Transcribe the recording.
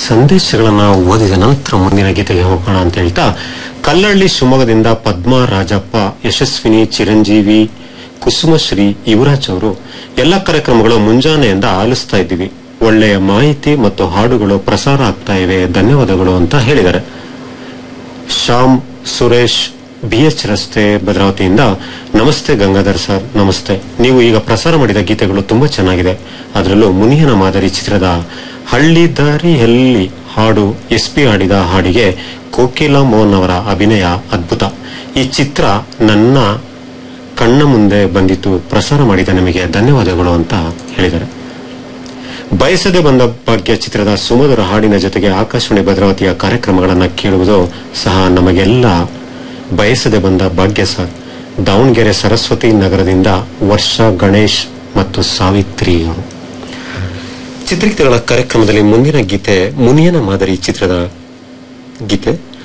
ಸಂದೇಶಗಳನ್ನ ಓದಿದ ನಂತರ ಮುಂದಿನ ಗೀತೆಗೆ ಹೋಗೋಣ ಅಂತ ಹೇಳ್ತಾ ಕಲ್ಲಳ್ಳಿ ಶಿವಮೊಗ್ಗದಿಂದ ಪದ್ಮಾ ರಾಜಪ್ಪ ಯಶಸ್ವಿನಿ ಚಿರಂಜೀವಿ ಕುಸುಮಶ್ರೀ ಯುವರಾಜ್ ಅವರು ಎಲ್ಲ ಕಾರ್ಯಕ್ರಮಗಳು ಮುಂಜಾನೆಯಿಂದ ಆಲಿಸ್ತಾ ಇದ್ದೀವಿ ಒಳ್ಳೆಯ ಮಾಹಿತಿ ಮತ್ತು ಹಾಡುಗಳು ಪ್ರಸಾರ ಆಗ್ತಾ ಇವೆ ಧನ್ಯವಾದಗಳು ಅಂತ ಹೇಳಿದ್ದಾರೆ ಶ್ಯಾಮ್ ಸುರೇಶ್ ಬಿಎಚ್ ರಸ್ತೆ ಭದ್ರಾವತಿಯಿಂದ ನಮಸ್ತೆ ಗಂಗಾಧರ್ ಸರ್ ನಮಸ್ತೆ ನೀವು ಈಗ ಪ್ರಸಾರ ಮಾಡಿದ ಗೀತೆಗಳು ತುಂಬಾ ಚೆನ್ನಾಗಿದೆ ಅದರಲ್ಲೂ ಮುನಿಯನ ಮಾದರಿ ಚಿತ್ರದ ಹಳ್ಳಿ ದಾರಿಯಲ್ಲಿ ಹಾಡು ಎಸ್ ಪಿ ಆಡಿದ ಹಾಡಿಗೆ ಕೋಕಿಲ ಮೋಹನ್ ಅವರ ಅಭಿನಯ ಅದ್ಭುತ ಈ ಚಿತ್ರ ನನ್ನ ಕಣ್ಣ ಮುಂದೆ ಬಂದಿತ್ತು ಪ್ರಸಾರ ಮಾಡಿದ ನಿಮಗೆ ಧನ್ಯವಾದಗಳು ಅಂತ ಹೇಳಿದ್ದಾರೆ ಬಯಸದೆ ಬಂದ ಭಾಗ್ಯ ಚಿತ್ರದ ಸುಮಧುರ ಹಾಡಿನ ಜೊತೆಗೆ ಆಕಾಶವಾಣಿ ಭದ್ರಾವತಿಯ ಕಾರ್ಯಕ್ರಮಗಳನ್ನು ಕೇಳುವುದು ಸಹ ನಮಗೆಲ್ಲ ಬಯಸದೆ ಬಂದ ಭಾಗ್ಯ ಸರ್ ದಾವಣಗೆರೆ ಸರಸ್ವತಿ ನಗರದಿಂದ ವರ್ಷ ಗಣೇಶ್ ಮತ್ತು ಸಾವಿತ್ರಿ ಅವರು ಚಿತ್ರಗೀತೆಗಳ ಕಾರ್ಯಕ್ರಮದಲ್ಲಿ ಮುಂದಿನ ಗೀತೆ ಮುನಿಯನ ಮಾದರಿ ಚಿತ್ರದ ಗೀತೆ